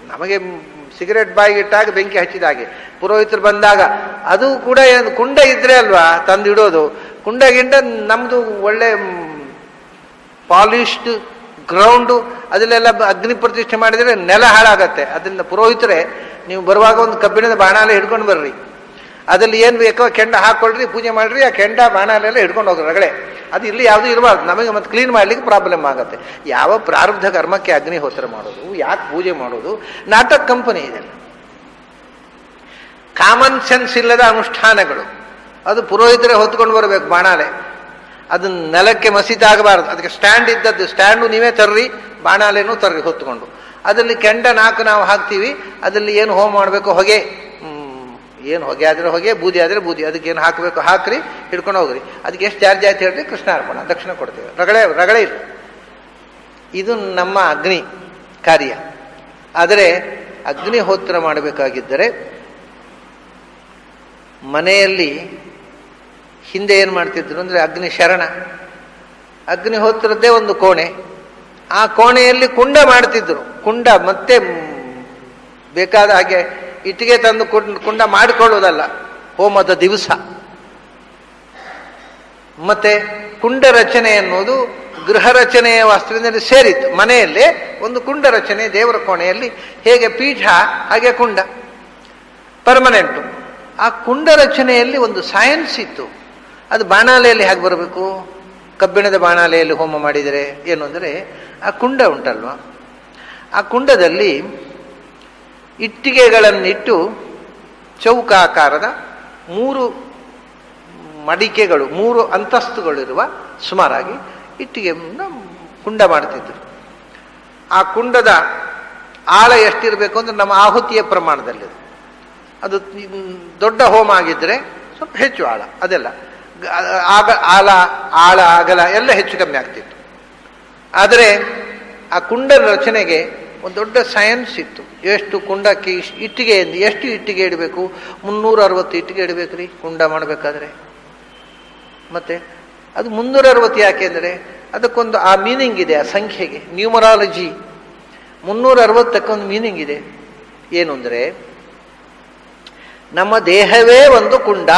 ನಮಗೆ ಸಿಗರೆಟ್ ಬಾಯಿಗೆ ಇಟ್ಟಾಗ ಬೆಂಕಿ ಹಚ್ಚಿದ ಹಾಗೆ ಪುರೋಹಿತರು ಬಂದಾಗ ಅದು ಕೂಡ ಏನು ಕುಂಡ ಇದ್ರೆ ಅಲ್ವಾ ತಂದು ಇಡೋದು ಕುಂಡ ಗಿಂಡ ನಮ್ದು ಒಳ್ಳೆ ಪಾಲಿಶ್ಡ್ ಗ್ರೌಂಡು ಅದಲ್ಲೆಲ್ಲ ಬ- ಅಗ್ನಿ ಪ್ರತಿಷ್ಠೆ ಮಾಡಿದರೆ ನೆಲ ಹಾಳಾಗತ್ತೆ ಅದರಿಂದ ಪುರೋಹಿತರೆ ನೀವು ಬರುವಾಗ ಒಂದು ಕಬ್ಬಿಣದ ಬಾಣಾಲೆ ಹಿಡ್ಕೊಂಡು ಬರ್ರಿ ಅದ್ರಲ್ಲಿ ಏನು ಬೇಕೋ ಕೆಂಡ ಹಾಕೊಳ್ರಿ ಪೂಜೆ ಮಾಡ್ರಿ ಆ ಕೆಂಡ ಬಾಣಾಲೆಲ್ಲ ಹಿಡ್ಕೊಂಡು ಹೋಗ್ರಿ ರಗಳೆ ಅದು ಇಲ್ಲಿ ಯಾವುದೂ ಇರಬಾರ್ದು ನಮಗೆ ಮತ್ತೆ ಕ್ಲೀನ್ ಮಾಡ್ಲಿಕ್ಕೆ ಪ್ರಾಬ್ಲಮ್ ಆಗುತ್ತೆ ಯಾವ ಪ್ರಾರಬ್ಧ ಕರ್ಮಕ್ಕೆ ಅಗ್ನಿಹೋತ್ರ ಮಾಡೋದು ಯಾಕೆ ಪೂಜೆ ಮಾಡೋದು ನಾಟಕ ಕಂಪನಿ ಇದೆಲ್ಲ ಕಾಮನ್ ಸೆನ್ಸ್ ಇಲ್ಲದ ಅನುಷ್ಠಾನಗಳು ಅದು ಪುರೋಹಿತರೇ ಹೊತ್ಕೊಂಡು ಬರಬೇಕು ಬಾಣಾಲೆ ಅದು ನೆಲಕ್ಕೆ ಮಸೀತಾಗಬಾರದು ಅದಕ್ಕೆ ಸ್ಟ್ಯಾಂಡ್ ಇದ್ದದ್ದು ಸ್ಟ್ಯಾಂಡು ನೀವೇ ತರ್ರಿ ಬಾಣಾಲೆನೂ ತರ್ರಿ ಹೊತ್ಕೊಂಡು ಅದರಲ್ಲಿ ಕೆಂಡ ನಾಲ್ಕು ನಾವು ಹಾಕ್ತೀವಿ ಅದರಲ್ಲಿ ಏನು ಹೋಮ ಮಾಡಬೇಕು ಹೊಗೆ ಹ್ಮ್, ಏನು ಹೊಗೆ ಆದರೆ ಹೊಗೆ ಬೂದಿ ಆದರೆ ಬೂದಿ ಅದಕ್ಕೆ ಏನು ಹಾಕಬೇಕು ಹಾಕ್ರಿ ಹಿಡ್ಕೊಂಡು ಹೋಗ್ರಿ ಅದಕ್ಕೆ ಎಷ್ಟು ಚಾರ್ಜ್ ಆಯ್ತು ಹೇಳ್ರಿ ಕೃಷ್ಣಾರ್ಪಣ ದಕ್ಷಿಣ ಕೊಡ್ತೇವೆ ರಗಳೆ ರಗಳೆ ಇಲ್ಲ ಇದು ನಮ್ಮ ಅಗ್ನಿ ಕಾರ್ಯ ಆದರೆ ಅಗ್ನಿಹೋತ್ರ ಮಾಡಬೇಕಾಗಿದ್ದರೆ ಮನೆಯಲ್ಲಿ ಹಿಂದೆ ಏನು ಮಾಡ್ತಿದ್ರು ಅಂದರೆ ಅಗ್ನಿ ಶರಣ ಅಗ್ನಿಹೋತ್ರದ್ದೇ ಒಂದು ಕೋಣೆ ಆ ಕೋಣೆಯಲ್ಲಿ ಕುಂಡ ಮಾಡ್ತಿದ್ರು ಕುಂಡ ಮತ್ತೆ ಮ್, ಬೇಕಾದ ಹಾಗೆ ಇಟ್ಟಿಗೆ ತಂದು ಕುಂಡ ಕುಂಡ ಮಾಡಿಕೊಳ್ಳುವುದಲ್ಲ ಹೋಮದ ದಿವಸ ಮತ್ತೆ ಕುಂಡ ರಚನೆ ಅನ್ನೋದು ಗೃಹ ರಚನೆಯ ವಾಸ್ತುವಿನಲ್ಲಿ ಸೇರಿತ್ತು ಮನೆಯಲ್ಲೇ ಒಂದು ಕುಂಡ ರಚನೆ ದೇವರ ಕೋಣೆಯಲ್ಲಿ ಹೇಗೆ ಪೀಠ ಹಾಗೆ ಕುಂಡ ಪರ್ಮನೆಂಟು ಆ ಕುಂಡ ರಚನೆಯಲ್ಲಿ ಒಂದು ಸೈನ್ಸ್ ಇತ್ತು ಅದು ಬಾಣಾಲೆಯಲ್ಲಿ ಹೇಗೆ ಬರಬೇಕು ಕಬ್ಬಿಣದ ಬಾಣಾಲೆಯಲ್ಲಿ ಹೋಮ ಮಾಡಿದರೆ ಏನು ಅಂದರೆ ಆ ಕುಂಡ ಉಂಟಲ್ವ ಆ ಕುಂಡದಲ್ಲಿ ಇಟ್ಟಿಗೆಗಳನ್ನಿಟ್ಟು ಚೌಕಾಕಾರದ ಮೂರು ಮಡಿಕೆಗಳು ಮೂರು ಅಂತಸ್ತುಗಳಿರುವ ಸುಮಾರಾಗಿ ಇಟ್ಟಿಗೆಯನ್ನು ಕುಂಡ ಮಾಡ್ತಿದ್ರು ಆ ಕುಂಡದ ಆಳ ಎಷ್ಟಿರಬೇಕು ಅಂದ್ರೆ ನಮ್ಮ ಆಹುತಿಯ ಪ್ರಮಾಣದಲ್ಲಿ ಅದು ಮ್, ದೊಡ್ಡ ಹೋಮ ಆಗಿದ್ದರೆ ಸ್ವಲ್ಪ ಹೆಚ್ಚು ಆಳ ಅದೆಲ್ಲ ಗ- ಆಗ ಆಳ ಆಳ ಅಗಲ ಎಲ್ಲ ಹೆಚ್ಚು ಕಮ್ಮಿ ಆಗ್ತಿತ್ತು ಆದರೆ ಆ ಕುಂಡ ರಚನೆಗೆ ಒಂದು ದೊಡ್ಡ ಸೈನ್ಸ್ ಇತ್ತು ಎಷ್ಟು ಕುಂಡಕ್ಕೆ ಇಶ್- ಇಟ್ಟಿಗೆ ಎಷ್ಟು ಇಟ್ಟಿಗೆ ಇಡಬೇಕು ಮುನ್ನೂರ ಅರವತ್ತು ಇಟ್ಟಿಗೆ ಇಡಬೇಕ್ರಿ ಕುಂಡ ಮಾಡಬೇಕಾದ್ರೆ ಮತ್ತೆ ಅದು ಮುನ್ನೂರ ಅರವತ್ತು ಯಾಕೆ ಅಂದರೆ ಅದಕ್ಕೊಂದು ಆ ಮೀನಿಂಗ್ ಇದೆ ಆ ಸಂಖ್ಯೆಗೆ ನ್ಯೂಮರಾಲಜಿ ಮುನ್ನೂರ ಅರವತ್ತಕ್ಕೊಂದು ಮೀನಿಂಗ್ ಇದೆ ಏನು ಅಂದರೆ ನಮ್ಮ ದೇಹವೇ ಒಂದು ಕುಂಡ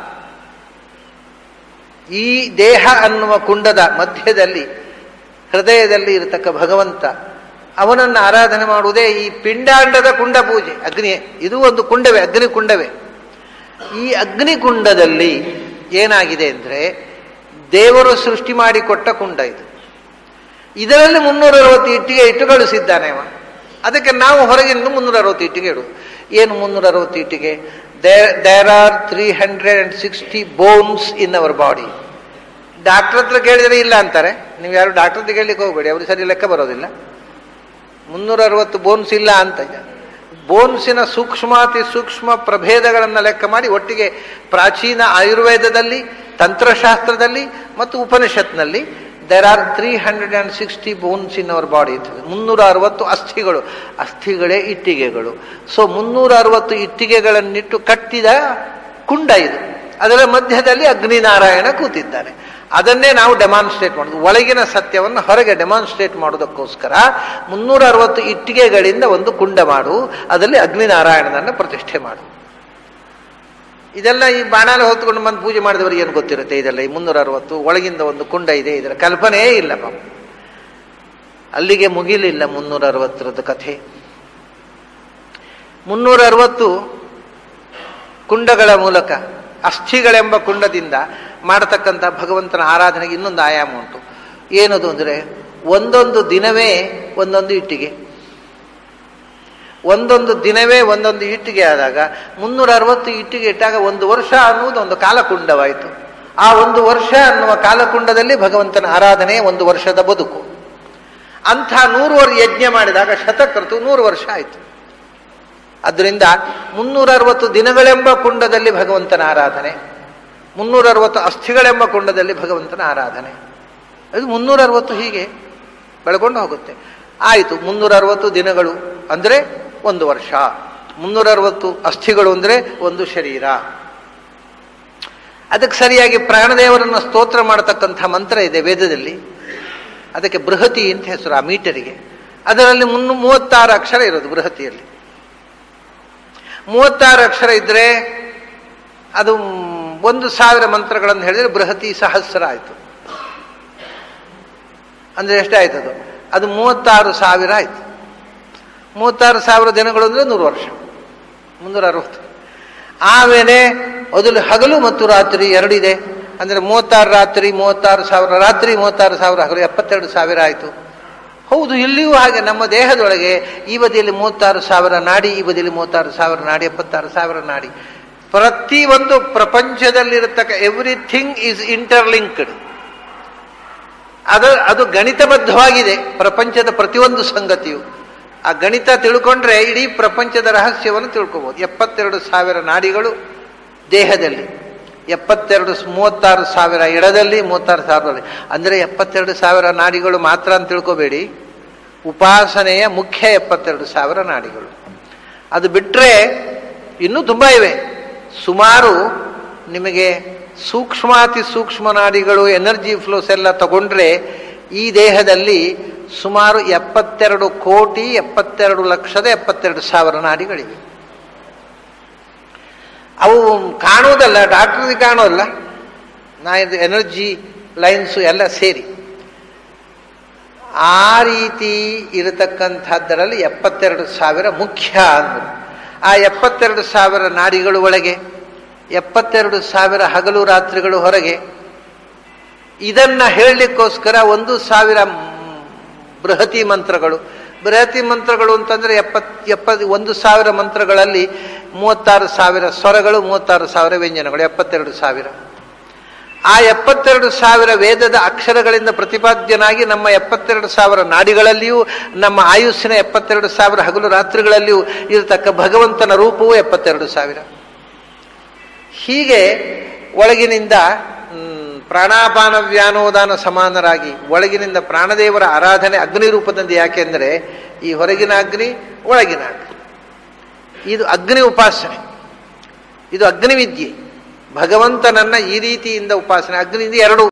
ಈ ದೇಹ ಅನ್ನುವ ಕುಂಡದ ಮಧ್ಯದಲ್ಲಿ ಹೃದಯದಲ್ಲಿ ಇರತಕ್ಕ ಭಗವಂತ ಅವನನ್ನು ಆರಾಧನೆ ಮಾಡುವುದೇ ಈ ಪಿಂಡಾಂಡದ ಕುಂಡ ಪೂಜೆ ಅಗ್ನಿ ಇದು ಒಂದು ಕುಂಡವೇ ಅಗ್ನಿ ಕುಂಡವೇ ಈ ಅಗ್ನಿ ಕುಂಡದಲ್ಲಿ ಏನಾಗಿದೆ ಅಂದರೆ ದೇವರು ಸೃಷ್ಟಿ ಮಾಡಿಕೊಟ್ಟ ಕುಂಡ ಇದು ಇದರಲ್ಲಿ ಮುನ್ನೂರ ಅರವತ್ತು ಇಟ್ಟಿಗೆ ಇಟ್ಟು ಕಳಿಸಿದ್ದಾನೆ ಅವ ಅದಕ್ಕೆ ನಾವು ಹೊರಗಿಂದ ಮುನ್ನೂರ ಅರವತ್ತು ಇಟ್ಟಿಗೆ ಇಡು ಏನು ಮುನ್ನೂರ ಅರವತ್ತು ಇಟ್ಟಿಗೆ there are three hundred and sixty bones in our body doctor ಹತ್ರ ಕೇಳಿದರೆ ಇಲ್ಲ ಅಂತಾರೆ ನೀವು ಯಾರು ಡಾಕ್ಟರ್ ಹತ್ರ ಕೇಳಲಿಕ್ಕೆ ಹೋಗಬೇಡಿ ಅವ್ರಿಗೆ ಸರಿ ಲೆಕ್ಕ ಬರೋದಿಲ್ಲ ಮುನ್ನೂರ ಅರವತ್ತು ಬೋನ್ಸ್ ಇಲ್ಲ ಅಂತ ಬೋನ್ಸಿನ ಸೂಕ್ಷ್ಮಾತಿ ಸೂಕ್ಷ್ಮ ಪ್ರಭೇದಗಳನ್ನು ಲೆಕ್ಕ ಮಾಡಿ ಒಟ್ಟಿಗೆ ಪ್ರಾಚೀನ ಆಯುರ್ವೇದದಲ್ಲಿ ತಂತ್ರಶಾಸ್ತ್ರದಲ್ಲಿ ಮತ್ತು ಉಪನಿಷತ್ನಲ್ಲಿ there are three hundred and sixty bones in our body ಇರ್ತದೆ ಮುನ್ನೂರ ಅರವತ್ತು ಅಸ್ಥಿಗಳು ಅಸ್ಥಿಗಳೇ ಇಟ್ಟಿಗೆಗಳು ಸೊ ಮುನ್ನೂರ ಅರವತ್ತು ಇಟ್ಟಿಗೆಗಳನ್ನಿಟ್ಟು ಕಟ್ಟಿದ ಕುಂಡ ಇದು ಅದರ ಮಧ್ಯದಲ್ಲಿ ಅಗ್ನಿನಾರಾಯಣ ಕೂತಿದ್ದಾನೆ ಅದನ್ನೇ ನಾವು ಡೆಮಾನ್ಸ್ಟ್ರೇಟ್ ಮಾಡೋದು ಒಳಗಿನ ಸತ್ಯವನ್ನು ಹೊರಗೆ ಡೆಮಾನ್ಸ್ಟ್ರೇಟ್ ಮಾಡೋದಕ್ಕೋಸ್ಕರ ಮುನ್ನೂರ ಅರವತ್ತು ಇಟ್ಟಿಗೆಗಳಿಂದ ಒಂದು ಕುಂಡ ಮಾಡು ಅದರಲ್ಲಿ ಅಗ್ನಿನಾರಾಯಣನನ್ನು ಪ್ರತಿಷ್ಠೆ ಮಾಡು ಇದೆಲ್ಲ ಈ ಬಾಣಾಲೆ ಹೊತ್ಕೊಂಡು ಬಂದು ಪೂಜೆ ಮಾಡಿದವರಿಗೆ ಏನು ಗೊತ್ತಿರುತ್ತೆ ಇದೆಲ್ಲ ಈ ಮುನ್ನೂರ ಅರವತ್ತು ಒಳಗಿಂದ ಒಂದು ಕುಂಡ ಇದೆ ಇದರ ಕಲ್ಪನೆಯೇ ಇಲ್ಲ ಪಾಪ ಅಲ್ಲಿಗೆ ಮುಗಿಲಿಲ್ಲ ಮುನ್ನೂರ ಅರವತ್ತರದ್ದು ಕಥೆ ಮುನ್ನೂರ ಅರವತ್ತು ಕುಂಡಗಳ ಮೂಲಕ ಅಸ್ಥಿಗಳೆಂಬ ಕುಂಡದಿಂದ ಮಾಡತಕ್ಕಂಥ ಭಗವಂತನ ಆರಾಧನೆಗೆ ಇನ್ನೊಂದು ಆಯಾಮ ಉಂಟು ಏನದು ಅಂದರೆ ಒಂದೊಂದು ದಿನವೇ ಒಂದೊಂದು ಇಟ್ಟಿಗೆ ಒಂದೊಂದು ದಿನವೇ ಒಂದೊಂದು ಇಟ್ಟಿಗೆ ಆದಾಗ ಮುನ್ನೂರ ಅರವತ್ತು ಇಟ್ಟಿಗೆ ಇಟ್ಟಾಗ ಒಂದು ವರ್ಷ ಅನ್ನುವುದು ಒಂದು ಕಾಲಕುಂಡವಾಯಿತು ಆ ಒಂದು ವರ್ಷ ಅನ್ನುವ ಕಾಲಕುಂಡದಲ್ಲಿ ಭಗವಂತನ ಆರಾಧನೆ ಒಂದು ವರ್ಷದ ಬದುಕು ಅಂಥ ನೂರು ವರ್ಷ ಯಜ್ಞ ಮಾಡಿದಾಗ ಶತಕೃತು ನೂರು ವರ್ಷ ಆಯಿತು ಅದರಿಂದ ಮುನ್ನೂರ ಅರವತ್ತು ದಿನಗಳೆಂಬ ಕುಂಡದಲ್ಲಿ ಭಗವಂತನ ಆರಾಧನೆ ಮುನ್ನೂರ ಅರವತ್ತು ಅಸ್ಥಿಗಳೆಂಬ ಕುಂಡದಲ್ಲಿ ಭಗವಂತನ ಆರಾಧನೆ ಅದು ಮುನ್ನೂರ ಅರವತ್ತು ಹೀಗೆ ಬೆಳ್ಕೊಂಡು ಹೋಗುತ್ತೆ ಆಯಿತು ಮುನ್ನೂರ ಅರವತ್ತು ದಿನಗಳು ಅಂದರೆ ಒಂದು ವರ್ಷ ಮುನ್ನೂರ ಅರವತ್ತು ಅಸ್ಥಿಗಳು ಅಂದರೆ ಒಂದು ಶರೀರ ಅದಕ್ಕೆ ಸರಿಯಾಗಿ ಪ್ರಾಣದೇವರನ್ನು ಸ್ತೋತ್ರ ಮಾಡತಕ್ಕಂಥ ಮಂತ್ರ ಇದೆ ವೇದದಲ್ಲಿ ಅದಕ್ಕೆ ಬೃಹತಿ ಅಂತ ಹೆಸರು ಆ ಮೀಟರಿಗೆ ಅದರಲ್ಲಿ ಮುನ್ನೂ ಮೂವತ್ತಾರು ಅಕ್ಷರ ಇರೋದು ಬೃಹತಿಯಲ್ಲಿ ಮೂವತ್ತಾರು ಅಕ್ಷರ ಇದ್ರೆ ಅದು ಒಂದು ಸಾವಿರ ಮಂತ್ರಗಳನ್ನು ಹೇಳಿದ್ರೆ ಬೃಹತಿ ಸಹಸ್ರ ಆಯಿತು ಅಂದ್ರೆ ಎಷ್ಟಾಯ್ತು ಅದು ಅದು ಮೂವತ್ತಾರು ಸಾವಿರ ಆಯ್ತು ಮೂವತ್ತಾರು ಸಾವಿರ ದಿನಗಳು ಅಂದ್ರೆ ನೂರು ವರ್ಷ ಮುನ್ನೂರ ಅರವತ್ತು ಆಮೇಲೆ ಮೊದಲು ಹಗಲು ಮತ್ತು ರಾತ್ರಿ ಎರಡಿದೆ ಅಂದ್ರೆ ಮೂವತ್ತಾರು ರಾತ್ರಿ ಮೂವತ್ತಾರು ಸಾವಿರ ರಾತ್ರಿ ಮೂವತ್ತಾರು ಸಾವಿರ ಹಗಲು ಎಪ್ಪತ್ತೆರಡು ಸಾವಿರ ಆಯಿತು ಹೌದು ಇಲ್ಲಿಯೂ ಹಾಗೆ ನಮ್ಮ ದೇಹದೊಳಗೆ ಈ ಬದಿಯಲ್ಲಿ ಮೂವತ್ತಾರು ಸಾವಿರ ನಾಡಿ ಈ ಬದಿಯಲ್ಲಿ ಮೂವತ್ತಾರು ಸಾವಿರ ನಾಡಿ ಎಪ್ಪತ್ತಾರು ಸಾವಿರ ನಾಡಿ ಪ್ರತಿ ಒಂದು ಪ್ರಪಂಚದಲ್ಲಿರತಕ್ಕ ಎವ್ರಿಥಿಂಗ್ ಈಸ್ ಇಂಟರ್ಲಿಂಕ್ಡ್ ಅದು ಅದು ಗಣಿತಬದ್ಧವಾಗಿದೆ ಪ್ರಪಂಚದ ಪ್ರತಿಯೊಂದು ಸಂಗತಿಯು ಆ ಗಣಿತ ತಿಳ್ಕೊಂಡ್ರೆ ಇಡೀ ಪ್ರಪಂಚದ ರಹಸ್ಯವನ್ನು ತಿಳ್ಕೊಬಹುದು ಎಪ್ಪತ್ತೆರಡು ಸಾವಿರ ನಾಡಿಗಳು ದೇಹದಲ್ಲಿ ಎಪ್ಪತ್ತೆರಡು ಮೂವತ್ತಾರು ಸಾವಿರ ಎಡದಲ್ಲಿ ಮೂವತ್ತಾರು ಸಾವಿರದಲ್ಲಿ ಅಂದರೆ ಎಪ್ಪತ್ತೆರಡು ಸಾವಿರ ನಾಡಿಗಳು ಮಾತ್ರ ಅಂತ ತಿಳ್ಕೊಬೇಡಿ ಉಪಾಸನೆಯ ಮುಖ್ಯ ಎಪ್ಪತ್ತೆರಡು ಸಾವಿರ ನಾಡಿಗಳು ಅದು ಬಿಟ್ಟರೆ ಇನ್ನೂ ತುಂಬ ಇವೆ ಸುಮಾರು ನಿಮಗೆ ಸೂಕ್ಷ್ಮಾತಿ ಸೂಕ್ಷ್ಮ ನಾಡಿಗಳು ಎನರ್ಜಿ ಫ್ಲೋಸ್ ಎಲ್ಲ ತಗೊಂಡ್ರೆ ಈ ದೇಹದಲ್ಲಿ ಸುಮಾರು ಎಪ್ಪತ್ತೆರಡು ಕೋಟಿ ಎಪ್ಪತ್ತೆರಡು ಲಕ್ಷದ ಎಪ್ಪತ್ತೆರಡು ಸಾವಿರ ನಾಡಿಗಳಿವೆ ಅವು ಕಾಣುವುದಲ್ಲ ಡಾಕ್ಟರ್ಗೆ ಕಾಣೋಲ್ಲ ನಾ ಇದು ಎನರ್ಜಿ ಲೈನ್ಸು ಎಲ್ಲ ಸೇರಿ ಆ ರೀತಿ ಇರತಕ್ಕಂಥದ್ದರಲ್ಲಿ ಎಪ್ಪತ್ತೆರಡು ಸಾವಿರ ಮುಖ್ಯ ಅಂದರು ಆ ಎಪ್ಪತ್ತೆರಡು ಸಾವಿರ ನಾಡಿಗಳು ಒಳಗೆ ಎಪ್ಪತ್ತೆರಡು ಸಾವಿರ ಹಗಲು ರಾತ್ರಿಗಳು ಹೊರಗೆ ಇದನ್ನ ಹೇಳಲಿಕ್ಕೋಸ್ಕರ ಒಂದು ಸಾವಿರ ಬೃಹತಿ ಮಂತ್ರಗಳು ಬೃಹತಿ ಮಂತ್ರಗಳು ಅಂತಂದ್ರೆ ಎಪ್ಪತ್ ಎಪ್ಪತ್ ಒಂದು ಸಾವಿರ ಮಂತ್ರಗಳಲ್ಲಿ ಮೂವತ್ತಾರು ಸಾವಿರ ಸ್ವರಗಳು ಮೂವತ್ತಾರು ಸಾವಿರ ವ್ಯಂಜನಗಳು ಎಪ್ಪತ್ತೆರಡು ಸಾವಿರ ಆ ಎಪ್ಪತ್ತೆರಡು ಸಾವಿರ ವೇದದ ಅಕ್ಷರಗಳಿಂದ ಪ್ರತಿಪಾದ್ಯನಾಗಿ ನಮ್ಮ ಎಪ್ಪತ್ತೆರಡು ಸಾವಿರ ನಾಡಿಗಳಲ್ಲಿಯೂ ನಮ್ಮ ಆಯುಸ್ಸಿನ ಎಪ್ಪತ್ತೆರಡು ಸಾವಿರ ಹಗಲು ರಾತ್ರಿಗಳಲ್ಲಿಯೂ ಇರತಕ್ಕ ಭಗವಂತನ ರೂಪವೂ ಎಪ್ಪತ್ತೆರಡು ಸಾವಿರ ಹೀಗೆ ಒಳಗಿನಿಂದ ಪ್ರಾಣಾಪಾನ ವ್ಯಾನೋದಾನ ಸಮಾನರಾಗಿ ಒಳಗಿನಿಂದ ಪ್ರಾಣದೇವರ ಆರಾಧನೆ ಅಗ್ನಿ ರೂಪದಿಂದ ಯಾಕೆಂದರೆ ಈ ಹೊರಗಿನ ಅಗ್ನಿ ಒಳಗಿನ ಅಗ್ನಿ ಇದು ಅಗ್ನಿ ಉಪಾಸನೆ ಇದು ಅಗ್ನಿವಿದ್ಯೆ ಭಗವಂತನನ್ನ ಈ ರೀತಿಯಿಂದ ಉಪಾಸನೆ ಅಗ್ನಿಯಿಂದ ಎರಡು